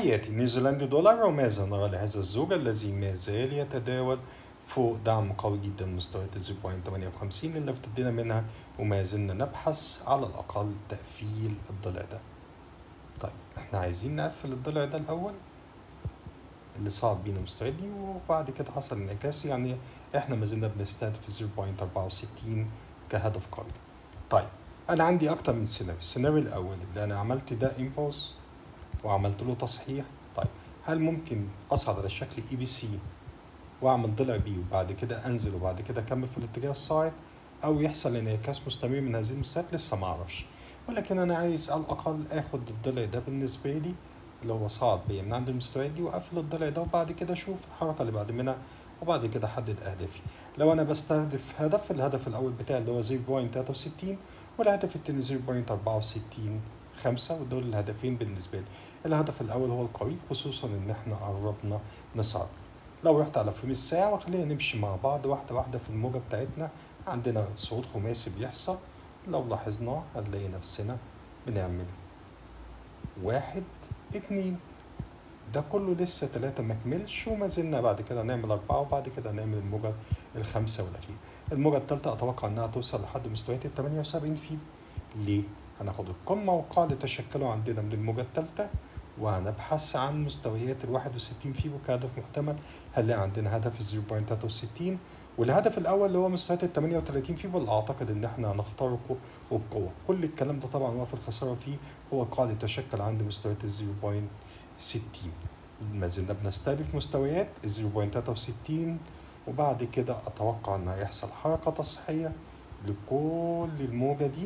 تحياتي نيوزيلندي دولار وماذا نرى لهذا الزوج الذي ما زال يتداول فوق دعم قوي جدا مستويات 0.58 اللي ابتدينا منها وما زلنا نبحث على الأقل تقفيل الضلع ده طيب احنا عايزين نقفل الضلع ده الأول اللي صعد بينا مستويات دي وبعد كده حصل انعكاس يعني احنا ما زلنا بنستهدف 0.64 كهدف قوي طيب انا عندي اكتر من سيناريو السيناريو الاول اللي انا عملت ده امبولس وعملت له تصحيح طيب هل ممكن اصعد على شكل اي بي سي واعمل ضلع بي وبعد كده انزل وبعد كده اكمل في الاتجاه الصاعد او يحصل انعكاس مستمر من هذه المستويات لسه ما اعرفش ولكن انا عايز على الاقل اخد الضلع ده بالنسبه لي اللي هو صعد بيا من عند المستويات دي واقفل الضلع ده وبعد كده اشوف الحركه اللي بعد منها وبعد كده احدد اهدافي لو انا بستهدف هدف الهدف الاول بتاعي اللي هو 0.63 والهدف التاني 0.64 خمسة ودول الهدفين بالنسبة لي الهدف الأول هو القريب خصوصا إن إحنا قربنا نصعد لو رحت على فيلم الساعة وخلينا نمشي مع بعض واحدة واحدة في الموجة بتاعتنا عندنا صعود خماسي بيحصل لو لاحظنا هنلاقي نفسنا بنعمل واحد اتنين ده كله لسه تلاتة مكملش وما زلنا بعد كده نعمل أربعة وبعد كده نعمل الموجة الخامسة والأخيرة الموجة التالتة أتوقع إنها توصل لحد مستويات التمانية وسبعين فيب ليه؟ هناخد القمة وقاعدة تشكله عندنا من الموجة التالتة وهنبحث عن مستويات ال 61 فيبو كهدف محتمل هنلاقي عندنا هدف 0.63 والهدف الاول اللي هو مستويات ال 38 فيبو اللي اعتقد ان احنا هنخترقه وبقوه كل الكلام ده طبعا وقف الخساره فيه هو قاعده تشكل عند مستويات ال 0.60 ما زلنا بنستهدف مستويات ال 0.63 وبعد كده اتوقع ان هيحصل حركه تصحيحيه لكل الموجه دي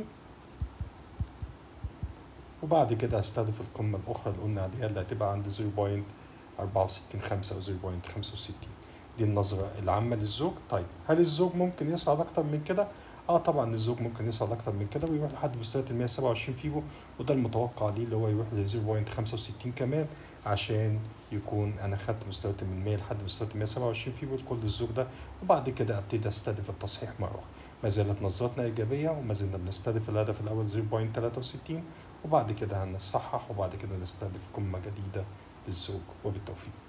وبعد كده هستهدف القمة الأخرى اللي قلنا عليها اللي هتبقى عند 0.645 أو 0.65 دي النظرة العامة للزوج طيب هل الزوج ممكن يصعد أكتر من كده؟ اه طبعا الزوج ممكن يصعد أكتر من كده ويروح لحد مستويات ال 127 فيبو وده المتوقع ليه اللي هو يروح ل 0.65 كمان عشان يكون أنا خدت مستويات من 100 لحد مستويات ال 127 فيبو لكل الزوج ده وبعد كده أبتدي أستهدف التصحيح مرة أخرى ما زالت نظرتنا إيجابية وما زلنا بنستهدف الهدف الأول 0.63 وبعد كده هنصحح وبعد كده نستهدف قمة جديدة للزوج وبالتوفيق